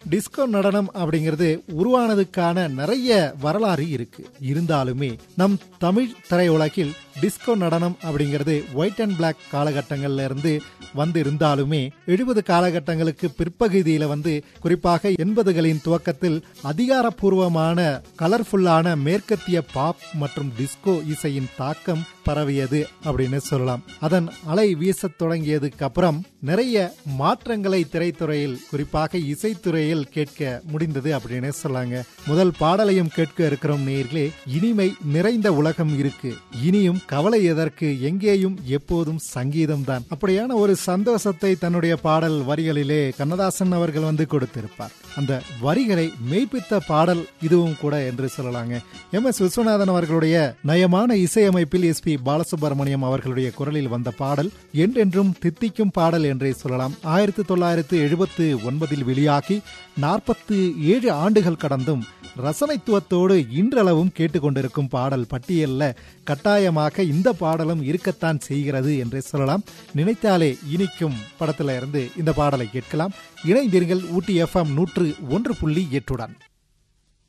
disco நடனம் அப்படிங்கிறது உருவானதுக்கான நிறைய வரலாறு இருக்கு இருந்தாலுமே நம் தமிழ் திரையுலகில் டிஸ்கோ நடனம் அப்படிங்கிறது ஒயிட் அண்ட் பிளாக் காலகட்டங்கள்ல இருந்து வந்து இருந்தாலுமே எழுபது காலகட்டங்களுக்கு பிற்பகுதியில வந்து குறிப்பாக எண்பதுகளின் துவக்கத்தில் அதிகாரப்பூர்வமான கலர்ஃபுல்லான மேற்கத்திய பாப் மற்றும் டிஸ்கோ இசையின் தாக்கம் பரவியது அப்படின்னு சொல்லலாம் அதன் அலை வீசத் தொடங்கியதுக்கு அப்புறம் நிறைய மாற்றங்களை திரைத்துறையில் குறிப்பாக இசைத்துறையில் கேட்க முடிந்தது அப்படின்னு சொல்லாங்க முதல் பாடலையும் கேட்க இருக்கிறோம் நேர்களே இனிமை நிறைந்த உலகம் இருக்கு இனியும் கவலை எதற்கு எங்கேயும் எப்போதும் சங்கீதம் தான் அப்படியான ஒரு சந்தோஷத்தை தன்னுடைய பாடல் வரிகளிலே கண்ணதாசன் அவர்கள் வந்து கொடுத்திருப்பார் அந்த வரிகளை மெய்ப்பித்த பாடல் இதுவும் கூட என்று சொல்லலாங்க எம் எஸ் விஸ்வநாதன் அவர்களுடைய நயமான இசையமைப்பில் எஸ் பி பாலசுப்ரமணியம் அவர்களுடைய குரலில் வந்த பாடல் என்றென்றும் தித்திக்கும் பாடல் என்றே சொல்லலாம் ஆயிரத்தி தொள்ளாயிரத்து எழுபத்து ஒன்பதில் வெளியாகி நாற்பத்து ஏழு ஆண்டுகள் கடந்தும் ரசனைத்துவத்தோடு இன்றளவும் கேட்டுக்கொண்டிருக்கும் பாடல் பட்டியல்ல கட்டாயமாக இந்த பாடலும் இருக்கத்தான் செய்கிறது என்றே சொல்லலாம் நினைத்தாலே இனிக்கும் படத்துல இருந்து இந்த பாடலை கேட்கலாம் இணைந்தீர்கள் ஊட்டி எஃப்எம் நூற்று ஒன்று புள்ளி எட்டுடன்